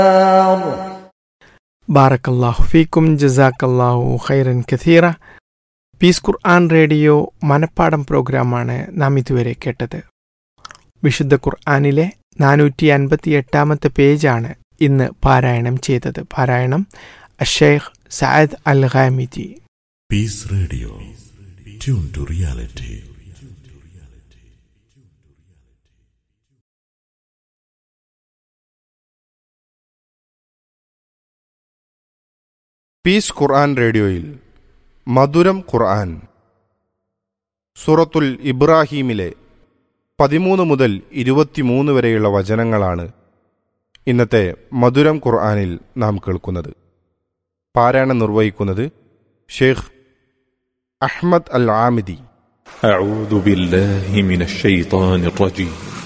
ബാറക്കല്ലാഹു ഫീക്കും ജസാക്കല്ലാഹു ഖൈറൻ കഥീറ പീസ് ഖുർആൻ റേഡിയോ മനപ്പാടം പ്രോഗ്രാമാണ് നാം ഇതുവരെ കേട്ടത് വിശുദ്ധ ഖുർആനിലെ നാനൂറ്റി അൻപത്തി എട്ടാമത്തെ പേജാണ് ഇന്ന് പാരായണം ചെയ്തത് പാരായണം അഷേഖ് Saad al Ghamdi Peace Radio. Tune to reality. Peace ഖുർആൻ റേഡിയോയിൽ മധുരം ഖുർആൻ സൂറത്തുൽ ഇബ്രാഹീമിലെ പതിമൂന്ന് മുതൽ ഇരുപത്തിമൂന്ന് വരെയുള്ള വചനങ്ങളാണ് ഇന്നത്തെ മധുരം ഖുർആനിൽ നാം കേൾക്കുന്നത് പാരായണം നിർവഹിക്കുന്നത് ഷെയ്ഖ് അഹ്മദ് അൽ ആമിദി أعوذ بالله من الشيطان الرجيم